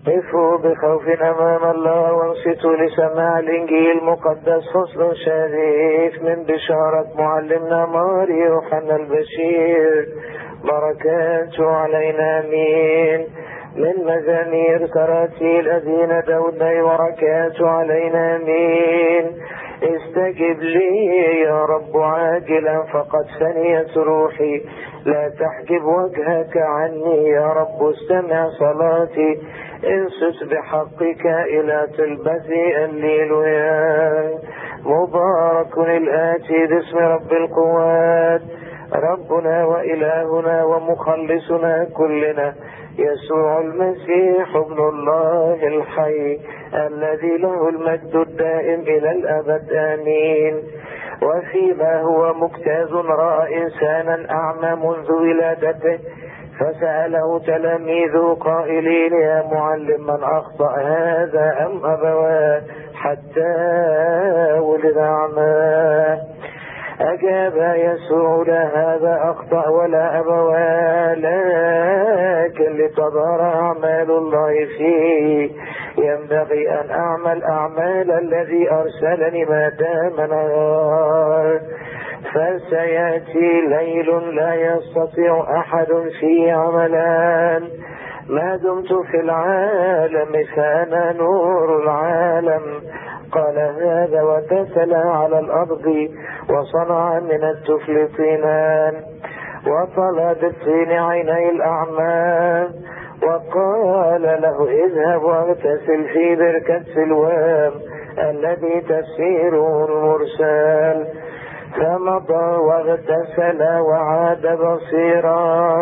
قفوا بخوف أمام الله وانصتوا لسماع الإنجيل المقدس فصل شريف من بشارة معلمنا ماري يوحنا البشير بركاته علينا أمين من مزامير تراتيل أذين داود وبركاته علينا أمين استجب لي يا رب عاجلا فقد فنيت روحي لا تحجب وجهك عني يا رب استمع صلاتي انصت بحقك إلى تلبسي الليلويا مبارك الآتي باسم رب القوات ربنا وإلهنا ومخلصنا كلنا يسوع المسيح ابن الله الحي الذي له المجد الدائم إلى الأبد آمين وفيما هو مجتاز رأى إنسانا أعمى منذ ولادته فسأله تلاميذه قائلين يا معلم من أخطأ هذا أم أبواه حتى ولد أعمى أجاب يسوع لا هذا أخطأ ولا أبواه لكن لتظهر أعمال الله فيه ينبغي أن أعمل أعمال الذي أرسلني ما دام نهار فسيأتي ليل لا يستطيع أحد فيه عملان ما دمت في العالم فأنا نور العالم قال هذا وتسل على الأرض وصنع من التفل طينان وطلى بالطين عيني الأعمى وقال له اذهب واغتسل في بركة سلوام الذي تسيره المرسل فمضى واغتسل وعاد بصيرا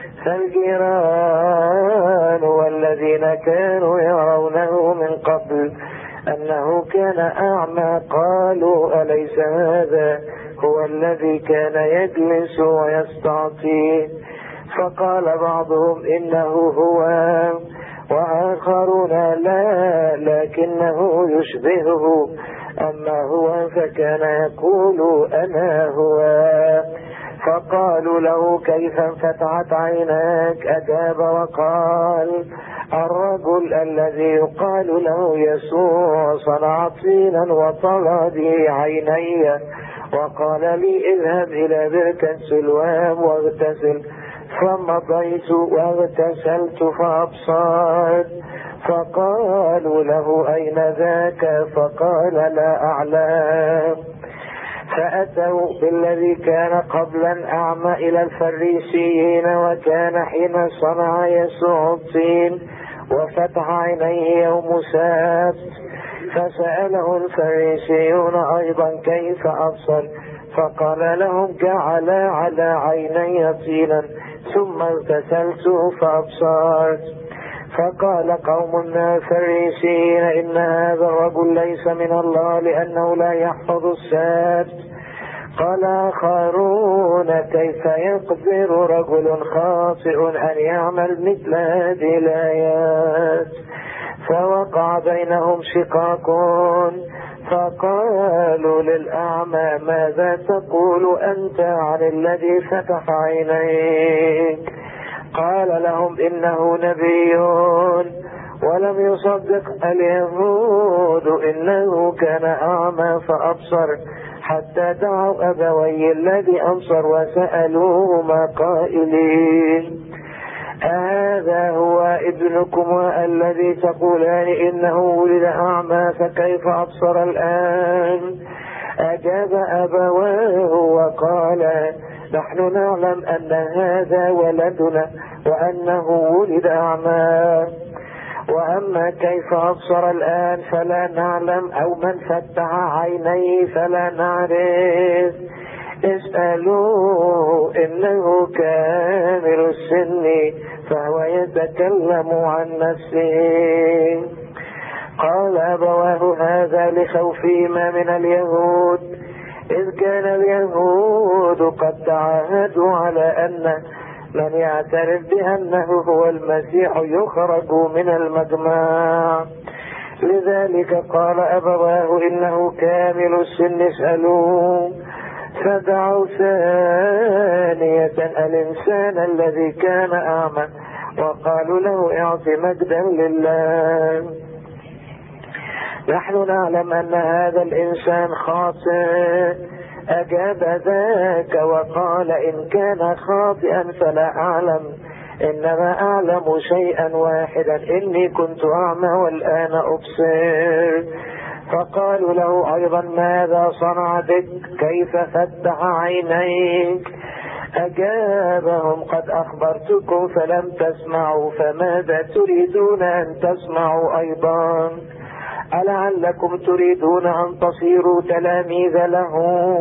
فالجيران والذين كانوا يرونه من قبل أنه كان أعمى قالوا أليس هذا هو الذي كان يجلس ويستعطي فقال بعضهم إنه هو وآخرون لا لكنه يشبهه أما هو فكان يقول أنا هو فقالوا له كيف انفتحت عيناك أجاب وقال الرجل الذي يقال له يسوع صنع طينا وطلى به عيني وقال لي اذهب إلى بركة سلوام واغتسل فمضيت واغتسلت فأبصرت فقالوا له أين ذاك فقال لا أعلم فأتوا بالذي كان قبلا أعمى إلى الفريسيين وكان حين صنع يسوع الطين وفتح عينيه يوم سبت فسأله الفريسيون أيضا كيف أبصر فقال لهم جعل على عيني طينا ثم اغتسلت فأبصرت فقال قوم من الفريسيين إن هذا الرجل ليس من الله لأنه لا يحفظ السبت قال آخرون كيف يقدر رجل خاطئ أن يعمل مثل هذه الآيات فوقع بينهم شقاق فقالوا للأعمى ماذا تقول أنت عن الذي فتح عينيك قال لهم إنه نبي ولم يصدق اليهود إنه كان أعمى فأبصر حتى دعوا أبوي الذي أبصر وسألوهما قائلين هذا هو ابنكم الذي تقولان إنه ولد أعمى فكيف أبصر الآن أجاب أبواه وقال نحن نعلم أن هذا ولدنا وأنه ولد أعمى وأما كيف أبصر الآن فلا نعلم أو من فتح عينيه فلا نعرف اسألوه إنه كامل السن فهو يتكلم عن نفسه قال أبواه هذا لخوفهما من اليهود إذ كان اليهود قد تعاهدوا على أن من يعترف بأنه هو المسيح يخرج من المجمع لذلك قال أبواه إنه كامل السن اسألوه فدعوا ثانية الإنسان الذي كان أعمى وقالوا له اعط مجدا لله نحن نعلم أن هذا الإنسان خاطئ أجاب ذاك وقال إن كان خاطئا فلا أعلم إنما أعلم شيئا واحدا إني كنت أعمى والآن أبصر فقالوا له أيضا ماذا صنع بك كيف فتح عينيك أجابهم قد أخبرتكم فلم تسمعوا فماذا تريدون أن تسمعوا أيضا ألعلكم تريدون أن تصيروا تلاميذ له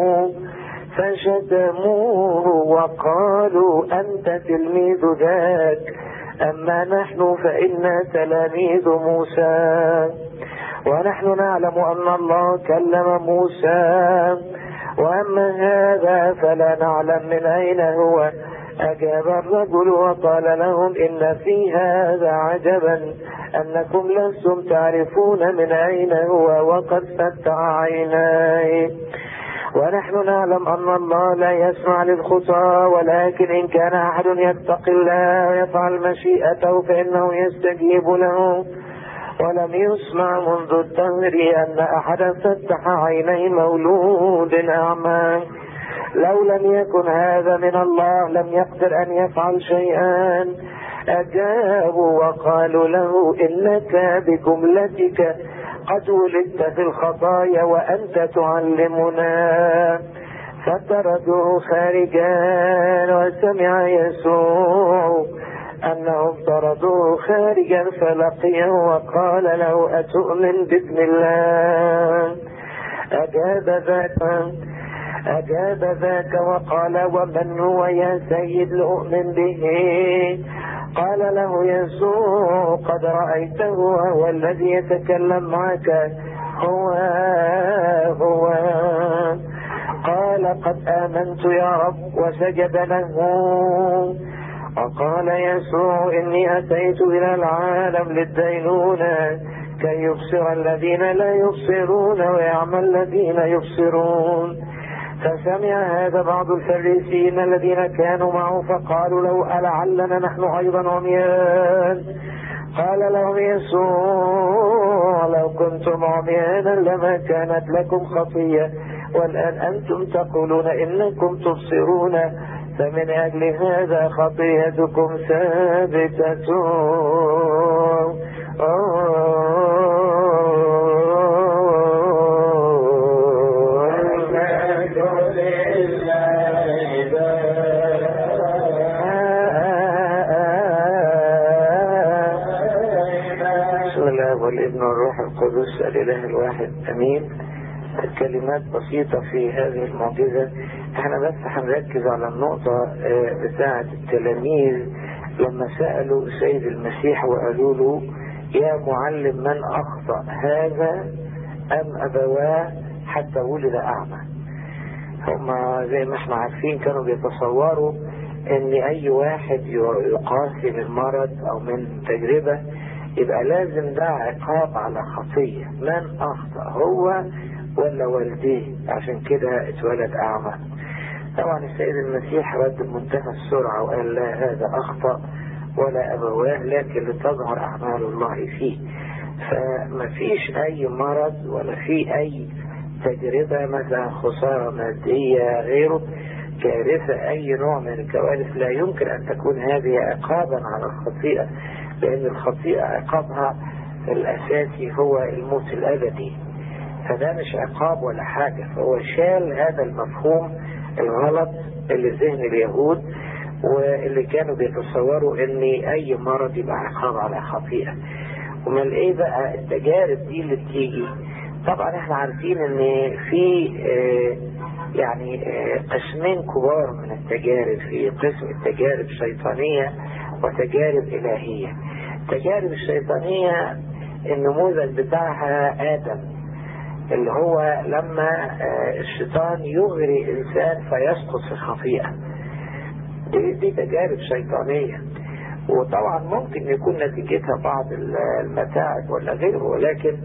فشتموه وقالوا أنت تلميذ ذاك أما نحن فإنا تلاميذ موسى ونحن نعلم أن الله كلم موسى وأما هذا فلا نعلم من أين هو أجاب الرجل وقال لهم إن في هذا عجبا أنكم لستم تعرفون من أين هو وقد فتح عيناي ونحن نعلم أن الله لا يسمع للخطى ولكن إن كان أحد يتقي الله ويفعل مشيئته فإنه يستجيب له ولم يسمع منذ الدهر أن أحدا فتح عيني مولود أعمى لو لم يكن هذا من الله لم يقدر أن يفعل شيئا أجابوا وقالوا له إنك بجملتك قد ولدت في الخطايا وأنت تعلمنا فطردوه خارجا وسمع يسوع أنهم طردوه خارجا فلقيه وقال له أتؤمن باسم الله أجاب ذاك أجاب ذاك وقال ومن هو يا سيد لأؤمن به قال له يسوع قد رأيته هو الذي يتكلم معك هو هو قال قد آمنت يا رب وسجد له وقال يسوع إني أتيت إلى العالم للدينونة كي يبصر الذين لا يبصرون ويعمل الذين يبصرون فسمع هذا بعض الفريسيين الذين كانوا معه فقالوا له ألعلنا نحن أيضا عميان قال لهم يسوع لو كنتم عميانا لما كانت لكم خطية والآن أنتم تقولون إنكم تبصرون فمن أجل هذا خطيتكم ثابتة والابن والروح القدس الإله الواحد أمين كلمات بسيطة في هذه المعجزة احنا بس هنركز على النقطة بتاعة التلاميذ لما سألوا السيد المسيح وقالوا له يا معلم من أخطأ هذا أم أبواه حتى ولد أعمى هم زي ما احنا عارفين كانوا بيتصوروا ان اي واحد يقاسي من مرض او من تجربة يبقى لازم ده عقاب على خطية من اخطأ هو ولا والديه عشان كده اتولد اعمى طبعا السيد المسيح رد بمنتهى السرعة وقال لا هذا اخطأ ولا ابواه لكن لتظهر اعمال الله فيه فما فيش اي مرض ولا في اي تجربة مثلا خسارة مادية غيره كارثة أي نوع من الكوارث لا يمكن أن تكون هذه عقابا على الخطيئة لأن الخطيئة عقابها الأساسي هو الموت الأبدي فده مش عقاب ولا حاجة فهو شال هذا المفهوم الغلط اللي ذهن اليهود واللي كانوا بيتصوروا ان اي مرض يبقى عقاب على خطيئة ومن ايه بقى التجارب دي اللي بتيجي طبعا احنا عارفين ان في اه يعني اه قسمين كبار من التجارب في قسم التجارب الشيطانية وتجارب إلهية التجارب الشيطانية النموذج بتاعها آدم اللي هو لما اه الشيطان يغري إنسان فيسقط في الخطيئة دي, دي تجارب شيطانية وطبعا ممكن يكون نتيجتها بعض المتاعب ولا غيره ولكن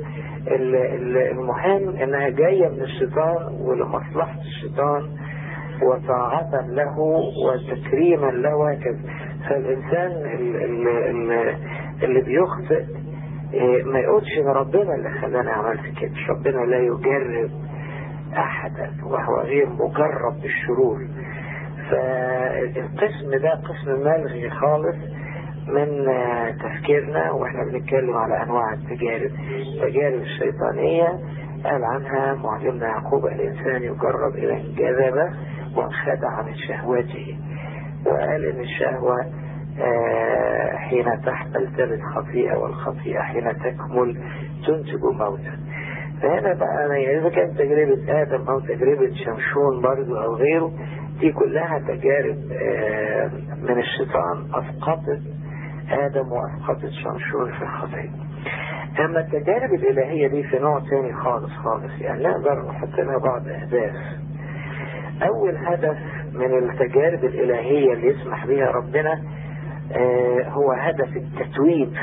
المهم انها جاية من الشيطان ولمصلحة الشيطان وطاعة له وتكريما له وهكذا فالإنسان اللي, اللي, اللي بيخطئ ما يقولش ان ربنا اللي خلاني عملت كده ربنا لا يجرب احدا وهو غير مجرب بالشرور فالقسم ده قسم ملغي خالص من تفكيرنا واحنا بنتكلم على انواع التجارب التجارب الشيطانية قال عنها معلمنا يعقوب الانسان يجرب الى انجذب وانخدع من شهوته وقال ان الشهوة حين تحمل تلد خطيئة والخطيئة حين تكمل تنتج موتا فهنا بقى إذا كانت تجربة آدم أو تجربة شمشون برضو أو غيره دي كلها تجارب من الشيطان أسقطت آدم وأسقطت شمشون في الخطيئة أما التجارب الإلهية دي في نوع تاني خالص خالص يعني نقدر نحط لها بعض أهداف أول هدف من التجارب الإلهية اللي يسمح بها ربنا هو هدف التتويب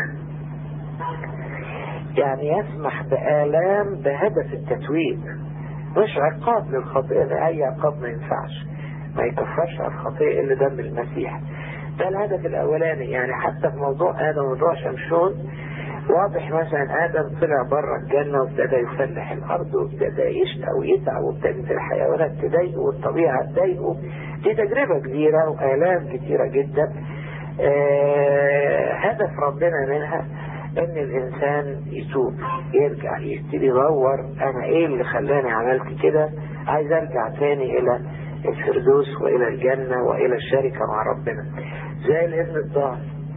يعني يسمح بآلام بهدف التتويب مش عقاب للخطيئة ده أي عقاب ما ينفعش ما يكفرش على الخطيئة إلا دم المسيح ده الهدف الأولاني يعني حتى في موضوع آدم وموضوع شمشون واضح مثلا آدم طلع بره الجنة وابتدى يفلح الأرض وابتدى يشقى ويتعب وابتدت الحيوانات تضايقه والطبيعة تضايقه دي تجربة كبيرة وآلام كثيرة جدا آه هدف ربنا منها ان الانسان يتوب يرجع يبتدي يدور انا ايه اللي خلاني عملت كده عايز ارجع تاني الى الفردوس والى الجنة والى الشركة مع ربنا زي الابن الضال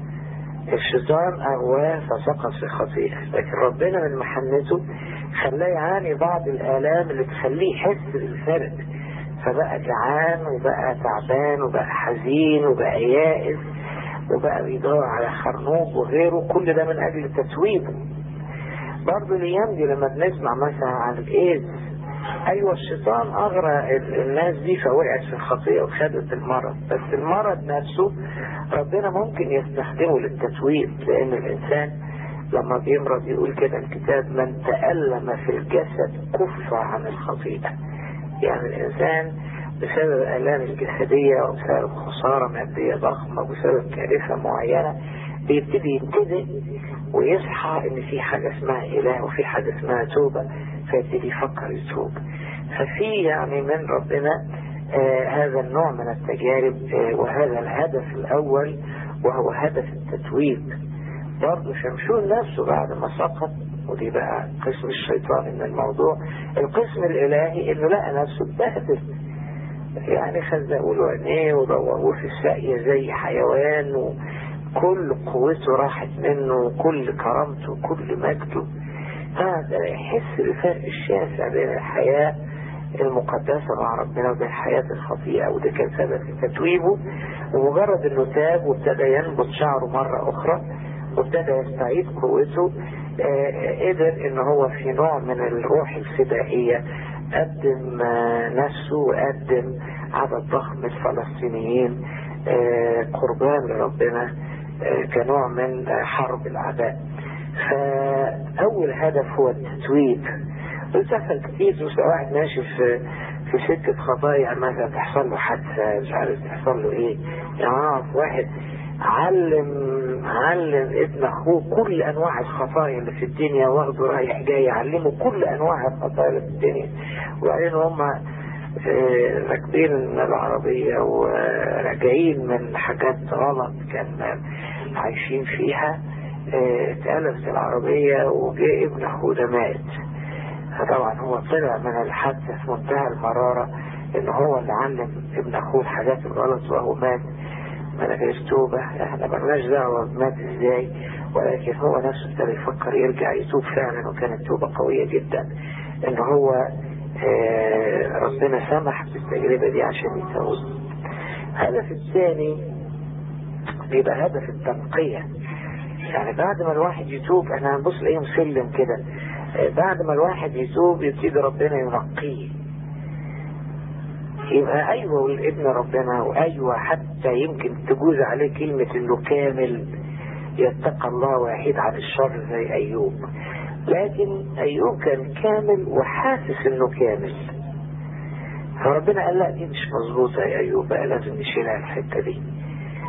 الشيطان اغواه فسقط في خطيئة لكن ربنا من محنته خلاه يعاني بعض الالام اللي تخليه يحس بالفرق فبقى جعان وبقى تعبان وبقى حزين وبقى يائس وبقى بيدور على خرنوب وغيره كل ده من اجل تتويبه برضه الايام دي لما بنسمع مثلا عن الايدز ايوه الشيطان اغرى الناس دي فوقعت في الخطيئة وخدت المرض بس المرض نفسه ربنا ممكن يستخدمه للتتويب لان الانسان لما بيمرض يقول كده الكتاب من تألم في الجسد كف عن الخطيئة يعني الانسان بسبب الآلام الجسدية وبسبب خسارة مادية ضخمة وبسبب كارثة معينة بيبتدي ينتبه ويصحى ان في حاجة اسمها اله وفي حاجة اسمها توبة فيبتدي يفكر يتوب ففي يعني من ربنا آه هذا النوع من التجارب آه وهذا الهدف الاول وهو هدف التتويب برضه شمشون نفسه بعد ما سقط ودي بقى قسم الشيطان من الموضوع القسم الالهي انه لقى نفسه اتبهدل يعني خزقوا له عينيه ودوروه في الساقية زي حيوان وكل قوته راحت منه وكل كرامته وكل مجده هذا يحس بفرق الشاسع بين الحياة المقدسة مع ربنا وبين الحياة الخطيئة وده كان سبب في تتويبه ومجرد انه تاب وابتدى ينبت شعره مرة اخرى وابتدى يستعيد قوته آه قدر ان هو في نوع من الروح الفدائية قدم نفسه وقدم عدد ضخم من الفلسطينيين قربان لربنا كنوع من حرب الأعداء فأول هدف هو التتويب بتحصل كتير بس واحد ماشي في في سكة خطايا مثلا تحصل له حادثة مش عارف تحصل له ايه يعني اعرف واحد علم علم ابن اخوه كل انواع الخطايا اللي في الدنيا واخده رايح جاي يعلمه كل انواع الخطايا اللي في الدنيا وبعدين هم راكبين العربية وراجعين من حاجات غلط كان عايشين فيها اتقلبت العربية وجاء ابن اخوه ده مات فطبعا هو طلع من الحادثة في منتهى المرارة ان هو اللي علم ابن اخوه الحاجات الغلط وهو مات ما نجاش توبة احنا مالناش دعوة مات ازاي ولكن هو نفسه ابتدى يفكر يرجع يتوب فعلا وكانت توبة قوية جدا ان هو اه ربنا سمح بالتجربة دي عشان يتوب الهدف الثاني بيبقى هدف التنقية يعني بعد ما الواحد يتوب احنا هنبص لاقيه مسلم كده اه بعد ما الواحد يتوب يبتدي ربنا ينقيه يبقى ايوه والابن ربنا وايوه حتى يمكن تجوز عليه كلمة انه كامل يتقى الله ويحيد عن الشر زي ايوب لكن ايوب كان كامل وحاسس انه كامل فربنا قال لا دي مش مظبوطة يا ايوب بقى لازم نشيلها الحتة دي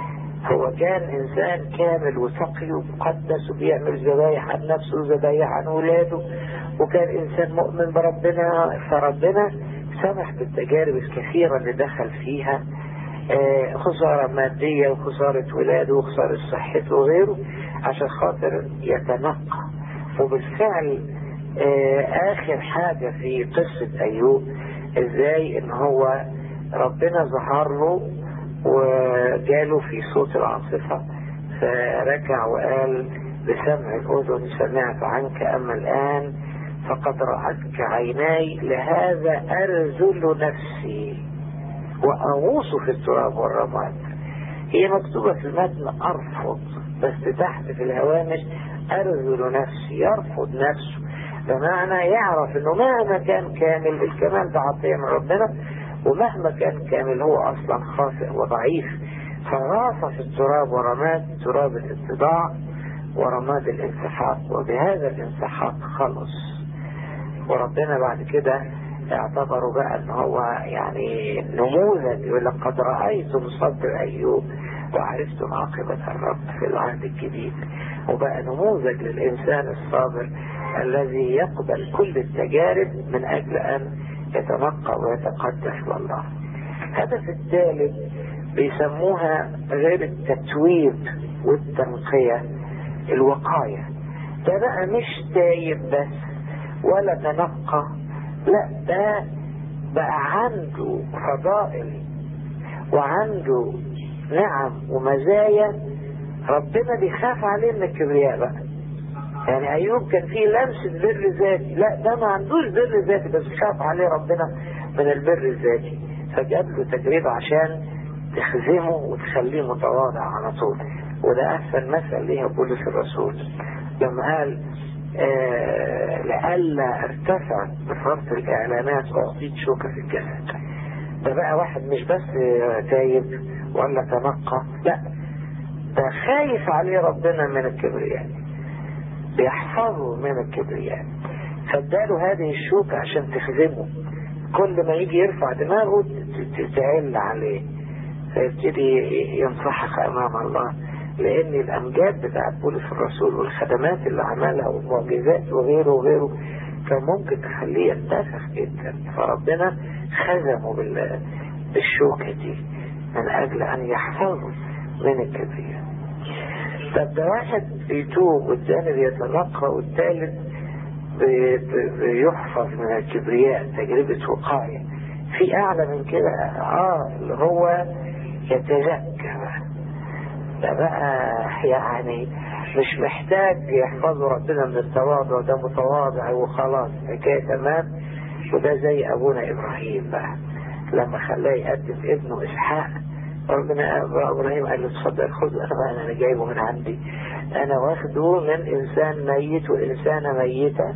هو كان إنسان كامل وتقي ومقدس وبيعمل ذبايح عن نفسه وذبايح عن ولاده وكان إنسان مؤمن بربنا فربنا سمح بالتجارب الكثيرة اللي دخل فيها آه، خسارة مادية وخسارة ولاده وخسارة صحته وغيره عشان خاطر يتنقى وبالفعل آه، آخر حاجة في قصة أيوب إزاي إن هو ربنا ظهر له وجاله في صوت العاصفة فركع وقال بسمع الأذن سمعت عنك أما الآن فقد رأتك عيناي لهذا أرذل نفسي وأغوص في التراب والرماد هي مكتوبة في المتن أرفض بس تحت في الهوامش أرذل نفسي يرفض نفسه بمعنى يعرف انه مهما كان كامل الكمال ده عطية من ربنا ومهما كان كامل هو اصلا خاطئ وضعيف فغاص في التراب ورماد تراب الاتضاع ورماد الانسحاق وبهذا الانسحاق خلص وربنا بعد كده اعتبروا بقى ان هو يعني نموذج يقول لك قد رأيتم صبر ايوب وعرفتم عاقبة الرب في العهد الجديد وبقى نموذج للإنسان الصابر الذي يقبل كل التجارب من أجل أن يتنقى ويتقدس لله الهدف الثالث بيسموها غير التتويب والتنقية الوقاية ده بقى مش تايب بس ولا تنقى لا ده بقى عنده فضائل وعنده نعم ومزايا ربنا بيخاف عليه من الكبرياء بقى يعني ايوب كان فيه لمسة بر ذاتي لا ده ما عندوش بر ذاتي بس خاف عليه ربنا من البر الذاتي فجاب له تجربة عشان تخزمه وتخليه متواضع على طول وده احسن مثل ليها بولس الرسول لما قال آه لألا ارتفع بفرط الاعلانات واعطيت شوكة في الجسد ده بقى واحد مش بس تايب ولا تنقى لا ده خايف عليه ربنا من الكبرياء بيحفظه من الكبرياء فاداله هذه الشوكة عشان تخزمه كل ما يجي يرفع دماغه تعل عليه فيبتدي ينصحك امام الله لان الامجاد بتاعت بولس الرسول والخدمات اللي عملها والمعجزات وغيره وغيره كان ممكن تخليه ينتفخ جدا فربنا خزمه بالشوكة دي من اجل ان يحفظه من الكبرياء طب ده واحد بيتوب والتاني بيتنقى والتالت بيحفظ من الكبرياء تجربة وقاية في اعلى من كده اه اللي هو يتزكى ده بقى يعني مش محتاج يحفظه ربنا من التواضع ده متواضع وخلاص حكاية تمام وده زي ابونا ابراهيم بقى لما خلاه يقدم ابنه اسحاق ربنا ابراهيم قال له اتفضل خذ انا انا جايبه من عندي انا واخده من انسان ميت وانسانه ميته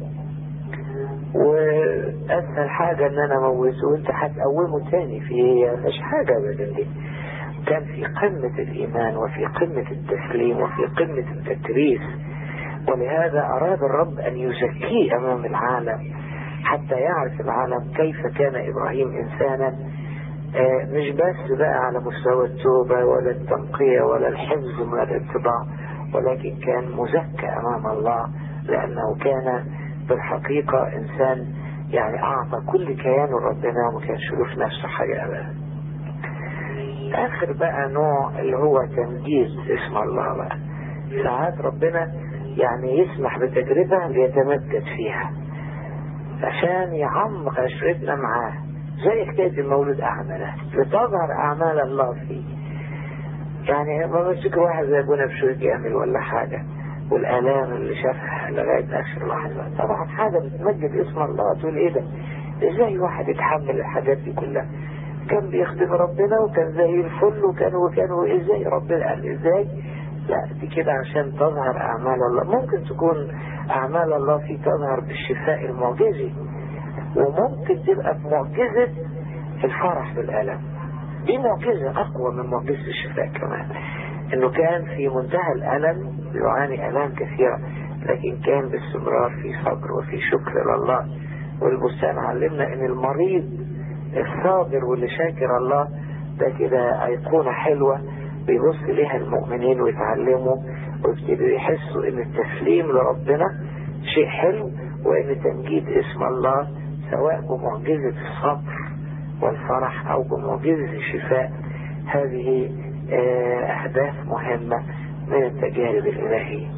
واسهل حاجه ان انا اموته وانت هتقومه تاني في مش حاجه ابدا دي كان في قمة الإيمان وفي قمة التسليم وفي قمة التكريس ولهذا أراد الرب أن يزكيه أمام العالم حتى يعرف العالم كيف كان إبراهيم إنسانا مش بس بقى على مستوى التوبة ولا التنقية ولا الحفظ من الاتباع ولكن كان مزكى أمام الله لأنه كان بالحقيقة إنسان يعني أعطى كل كيانه ربنا وما كانش له في نفسه حاجة أبدا آخر بقى نوع اللي هو تمجيد اسم الله بقى ساعات ربنا يعني يسمح بتجربة ليتمجد فيها عشان يعمق عشرتنا معاه زي حكاية المولود أعمى ده لتظهر أعمال الله فيه يعني ما مسك واحد زي أبونا بشوي يعمل ولا حاجة والآلام اللي شافها لغاية آخر لحظة طبعا حاجة بتمجد اسم الله تقول إيه ده إزاي واحد يتحمل الحاجات دي كلها كان بيخدم ربنا وكان زي الفل وكان وكان وإزاي ربنا قال إزاي لا دي كده عشان تظهر أعمال الله ممكن تكون أعمال الله فيه تظهر بالشفاء المعجزي وممكن تبقى بمعجزة الفرح بالألم دي معجزة أقوى من معجزة الشفاء كمان إنه كان في منتهى الألم يعاني ألام كثيرة لكن كان باستمرار في صبر وفي شكر لله والبستان علمنا إن المريض الصابر واللي شاكر الله ده كده أيقونة حلوة بيبص ليها المؤمنين ويتعلموا ويبتدوا يحسوا ان التسليم لربنا شيء حلو وان تمجيد اسم الله سواء بمعجزة الصبر والفرح او بمعجزة الشفاء هذه اهداف مهمة من التجارب الالهية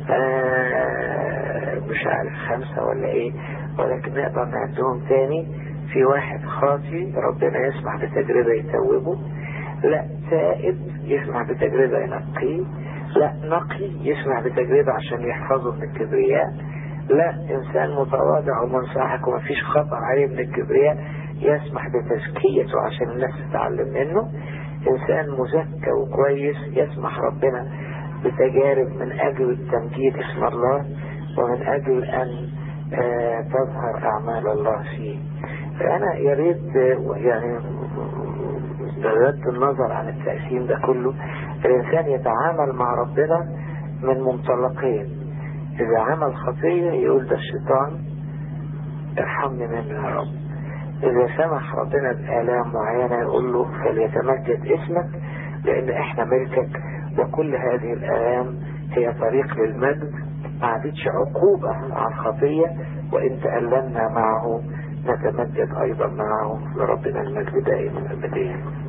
مش عارف خمسة ولا ايه ولكن نقدر نعدهم تاني في واحد خاطي ربنا يسمح بتجربة يتوبه لا تائب يسمح بتجربة ينقيه لا نقي يسمح بتجربة عشان يحفظه من الكبرياء لا إنسان متواضع ومنصحك ومفيش خطأ عليه من الكبرياء يسمح بتزكيته عشان الناس تتعلم منه إنسان مزكى وكويس يسمح ربنا بتجارب من أجل تمجيد اسم الله ومن أجل أن آه تظهر أعمال الله فيه فأنا يا ريت يعني بغض النظر عن التقسيم ده كله الإنسان يتعامل مع ربنا من منطلقين إذا عمل خطية يقول ده الشيطان ارحمني منه يا رب إذا سمح ربنا بآلام معينة يقول له فليتمجد اسمك لأن إحنا ملكك وكل هذه الآلام هي طريق للمجد ما عادتش عقوبة على الخطية وإن تألمنا معه نتمجد أيضا معه لربنا المجد دائما أبديا